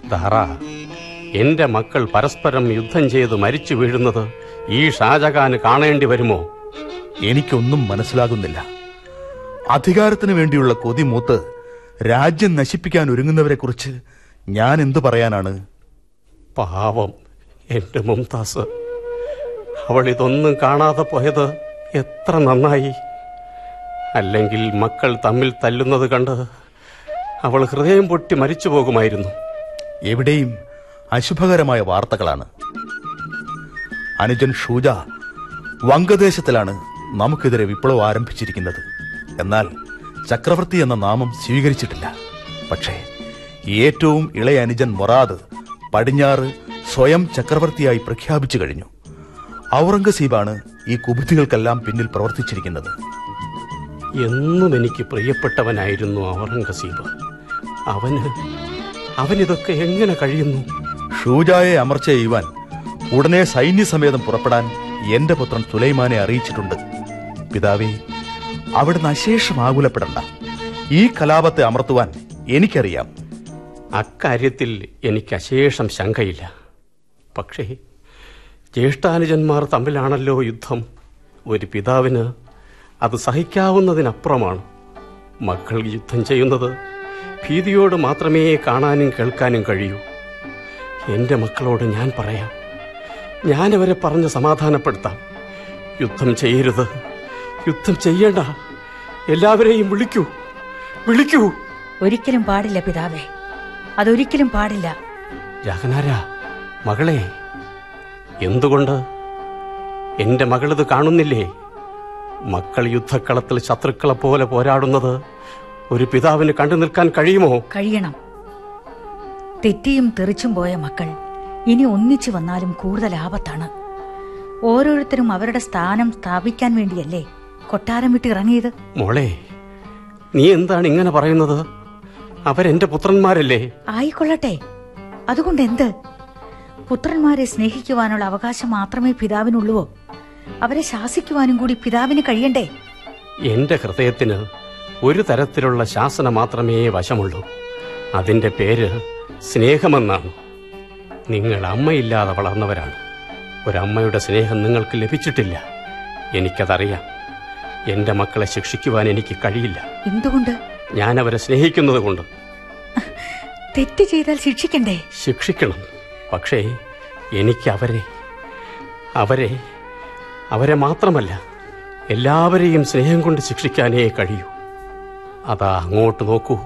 ദാറ എന്റെ മക്കൾ പരസ്പരം യുദ്ധം ചെയ്ത് മരിച്ചു വീഴുന്നത് ഈ ഷാജഹാന് കാണേണ്ടി വരുമോ എനിക്കൊന്നും മനസ്സിലാകുന്നില്ല അധികാരത്തിന് വേണ്ടിയുള്ള കൊതി മൂത്ത് രാജ്യം നശിപ്പിക്കാൻ ഒരുങ്ങുന്നവരെ കുറിച്ച് ഞാൻ എന്തു പറയാനാണ് പാവം എന്റെ മുംതാസ് അവൾ ഇതൊന്നും കാണാതെ പോയത് എത്ര നന്നായി അല്ലെങ്കിൽ മക്കൾ തമ്മിൽ തല്ലുന്നത് കണ്ട് അവൾ ഹൃദയം പൊട്ടി മരിച്ചു പോകുമായിരുന്നു എവിടെയും അശുഭകരമായ വാർത്തകളാണ് അനുജൻ ഷൂജ വങ്കദേശത്തിലാണ് നമുക്കെതിരെ വിപ്ലവം ആരംഭിച്ചിരിക്കുന്നത് എന്നാൽ ചക്രവർത്തി എന്ന നാമം സ്വീകരിച്ചിട്ടില്ല പക്ഷേ ഏറ്റവും ഇളയ അനുജൻ മൊറാദ് പടിഞ്ഞാറ് സ്വയം ചക്രവർത്തിയായി പ്രഖ്യാപിച്ചു കഴിഞ്ഞു ഔറംഗസീബാണ് ഈ കുബുദ്ധികൾക്കെല്ലാം പിന്നിൽ പ്രവർത്തിച്ചിരിക്കുന്നത് എന്നും എനിക്ക് പ്രിയപ്പെട്ടവനായിരുന്നു ഔറംഗസീബ് അവന് അവനിതൊക്കെ എങ്ങനെ കഴിയുന്നു ഷൂജായെ അമർച്ച ചെയ്യുവാൻ ഉടനെ സൈന്യസമേതം പുറപ്പെടാൻ എന്റെ പുത്രൻ സുലൈമാനെ അറിയിച്ചിട്ടുണ്ട് പിതാവേ അവിടുന്ന് അശേഷം ആകുലപ്പെടണ്ട ഈ കലാപത്തെ അമർത്തുവാൻ എനിക്കറിയാം അക്കാര്യത്തിൽ എനിക്ക് അശേഷം ശങ്കയില്ല പക്ഷേ ജ്യേഷ്ഠാനുജന്മാർ തമ്മിലാണല്ലോ യുദ്ധം ഒരു പിതാവിന് അത് സഹിക്കാവുന്നതിനപ്പുറമാണ് മക്കൾ യുദ്ധം ചെയ്യുന്നത് ഭീതിയോട് മാത്രമേ കാണാനും കേൾക്കാനും കഴിയൂ എന്റെ മക്കളോട് ഞാൻ പറയാം ഞാനവരെ പറഞ്ഞ് സമാധാനപ്പെടുത്താം യുദ്ധം ചെയ്യരുത് യുദ്ധം ചെയ്യണ്ട എല്ലാവരെയും വിളിക്കൂ വിളിക്കൂ ഒരിക്കലും പാടില്ല പിതാവേ അതൊരിക്കലും പാടില്ല ജാഗനാര മകളെ എന്തുകൊണ്ട് എന്റെ മകളിത് കാണുന്നില്ലേ മക്കൾ യുദ്ധക്കളത്തിൽ ശത്രുക്കളെ പോലെ പോരാടുന്നത് ഒരു പിതാവിന് കണ്ടു നിൽക്കാൻ കഴിയുമോ കഴിയണം തെറ്റിയും തെറിച്ചും പോയ മക്കൾ ഇനി ഒന്നിച്ചു വന്നാലും കൂടുതൽ ആപത്താണ് ഓരോരുത്തരും അവരുടെ സ്ഥാനം സ്ഥാപിക്കാൻ വേണ്ടിയല്ലേ കൊട്ടാരം വിട്ട് ഇറങ്ങിയത് മോളെ നീ എന്താണ് ഇങ്ങനെ പറയുന്നത് അവരെന്റെ പുത്രന്മാരല്ലേ ആയിക്കൊള്ളട്ടെ അതുകൊണ്ട് എന്ത് പുത്രന്മാരെ സ്നേഹിക്കുവാനുള്ള അവകാശം മാത്രമേ പിതാവിനുള്ളുവോ അവരെ ശാസിക്കുവാനും കൂടി പിതാവിന് കഴിയണ്ടേ എന്റെ ഹൃദയത്തിന് ഒരു തരത്തിലുള്ള ശാസന മാത്രമേ വശമുള്ളൂ അതിന്റെ പേര് സ്നേഹമെന്നാണ് നിങ്ങൾ അമ്മയില്ലാതെ വളർന്നവരാണ് ഒരമ്മയുടെ സ്നേഹം നിങ്ങൾക്ക് ലഭിച്ചിട്ടില്ല എനിക്കതറിയാം എന്റെ മക്കളെ ശിക്ഷിക്കുവാൻ എനിക്ക് കഴിയില്ല എന്തുകൊണ്ട് ഞാൻ അവരെ സ്നേഹിക്കുന്നത് കൊണ്ട് തെറ്റ് ചെയ്താൽ ശിക്ഷിക്കണ്ടേ ശിക്ഷിക്കണം പക്ഷേ എനിക്ക് അവരെ അവരെ അവരെ മാത്രമല്ല എല്ലാവരെയും സ്നേഹം കൊണ്ട് ശിക്ഷിക്കാനേ കഴിയൂ അതാ അങ്ങോട്ട് നോക്കൂ